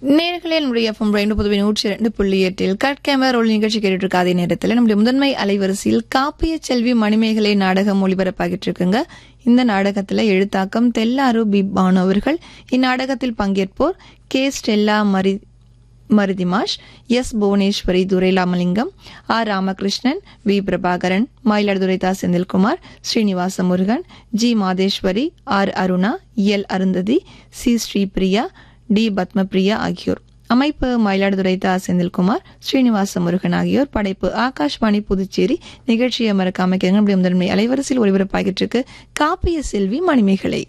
நேர்களே நம்முடைய எஃப்எம் ரெண்டு புதுவை நூற்றி இரண்டு புள்ளி எட்டில் கட் கேமரா ரோல் நிகழ்ச்சி கேட்டுட்டு இருக்க அதே நேரத்தில் நம்முடைய முதன்மை அலைவரிசையில் காப்பிய செல்வி மணிமேகலை நாடகம் ஒளிபரப்பாகிட்டு இருக்குங்க இந்த நாடகத்துல எழுத்தாக்கம் தெல்லாரு பி பானு அவர்கள் இந்நாடகத்தில் பங்கேற்போர் கே ஸ்டெல்லா மரி மருதிமாஷ் எஸ் புவனேஸ்வரி துரைலாமலிங்கம் ஆர் ராமகிருஷ்ணன் வி பிரபாகரன் மயிலாடுதுறை தா Senthilkumar Srinivasa Murugan G Madheswari R Aruna L Arundhathi C Sripriya T Padmapriya ஆகியோர் அமைப்பு மயிலாடுதுறை தா செந்தில்குமார் ஸ்ரீனிவாச முருகன் ஆகியோர் படைப்பு ஆகாஷ்வாணி புதுச்சேரி நிகழ்ச்சியை மறக்காம கேளுங்க. நம்முடைய முதன்மை அலைவரிசையில் ஒளிபரப்பாகிட்டு இருக்கு காப்பிய செல்வி மணிமேகலை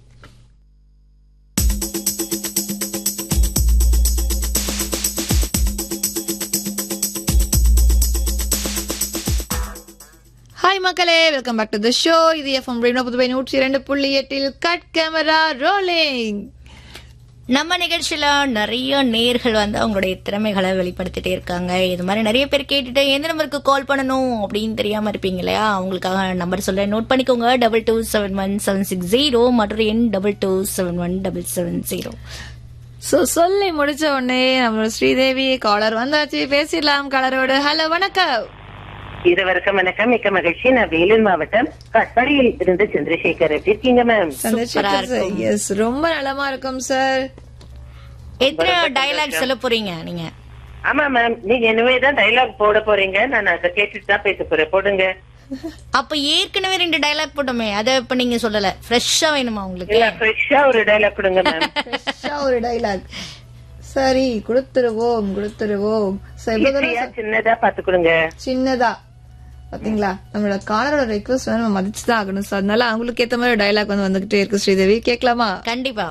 ஹாய் மக்களே welcome back to the show இது எஃப்எம் ரேடியோ புதுவை நூற்றி இரண்டு புள்ளி எட்டில் கட் கேமரா ரோலிங் நம்ம நிகழ்ச்சியில நிறைய நேர்கள் வந்து அவங்களுடைய திறமைகளை வெளிப்படுத்திட்டே இருக்காங்க இது மாதிரி நிறைய பேர் கேட்டுட்டு எந்த நம்பருக்கு கால் பண்ணணும் அப்படின்னு தெரியாம இருப்பீங்க இல்லையா அவங்களுக்காக நம்பர் சொல்ல நோட் பண்ணிக்கோங்க double two seven one seven six zero மற்றும் எண் double two seven one double seven zero so சொல்லி முடிச்ச உடனே நம்மளோட ஸ்ரீதேவி காலர் வந்தாச்சு பேசிடலாம் காலரோட ஹலோ வணக்கம் இருவருக்கும் வணக்கம் மிக்க மகிழ்ச்சி நான் வேலூர் மாவட்டம் கட்பாடியில் இருந்து சந்திரசேகர் எப்படி இருக்கீங்க மேம் சந்திரசேகர் சார் எஸ் ரொம்ப நலமா இருக்கும் சார் எத்தனை டயலாக் சொல்ல போறீங்க நீங்க ஆமா மேம் நீங்க இனிமே தான் டைலாக் போட போறீங்க நான் அதை கேட்டுட்டு தான் பேச போறேன் போடுங்க அப்ப ஏற்கனவே ரெண்டு டயலாக் போட்டோமே அதை இப்ப நீங்க சொல்லல ஃப்ரெஷ்ஷா வேணுமா உங்களுக்கு இல்ல ஃப்ரெஷ்ஷா ஒரு டைலாக் கொடுங்க மேம் ஃப்ரெஷ்ஷா ஒரு டைலாக் சரி கொடுத்துருவோம் கொடுத்துருவோம் சரி, இவ்வளவு தூரம் ஈஸியா சின்னதா பாத்து கொடுங்க சின்னதா பாத்தீங்களா நம்மளோட காலரோட ரெக்வஸ்ட் வந்து நம்ம மதிச்சுதான் ஆகணும் சார் அதனால அவங்களுக்கு ஏத்த மாதிரி டைலாக் வந்து வந்துகிட்டே இருக்கு ஸ்ரீதேவி கேட்கலாமா கண்டிப்பா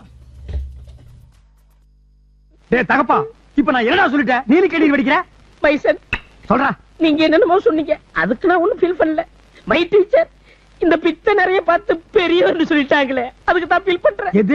டேய் தகப்பா இப்ப நான் என்னடா சொல்லிட்டேன் நீ கேடி வெடிக்கிற பைசன் சொல்றா நீங்க என்னென்னமோ சொன்னீங்க அதுக்கு நான் ஒண்ணும் ஃபீல் பண்ணல மை டீச்சர் இந்த பித்த நிறைய பார்த்து பெரியவர்னு சொல்லிட்டாங்களே அதுக்கு தான் ஃபீல் பண்றேன் எது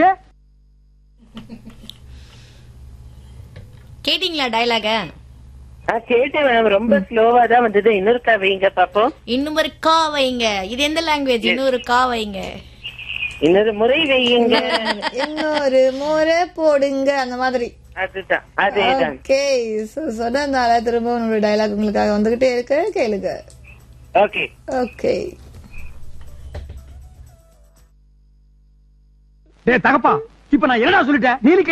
கேட்டீங்களா டயலாக ஆ, கேட்டேன் மேம் ரொம்ப ஸ்லோவா தான் வந்தது இன்னொரு வைங்க பாப்போம் இன்னும் ஒரு கா வைங்க இது எந்த லாங்குவேஜ் இன்னொரு கா வைங்க இன்னொரு முறை வையுங்க இன்னொரு முறை போடுங்க அந்த மாதிரி அதுதான் அதேதான் ஓகே சொன்னதுனால திரும்ப உங்களோட டைலாக் உங்களுக்காக வந்துகிட்டே இருக்கு கேளுங்க ஓகே ஓகே டேய் தகப்பா இப்ப நான் என்னடா சொல்லிட்டேன் நீ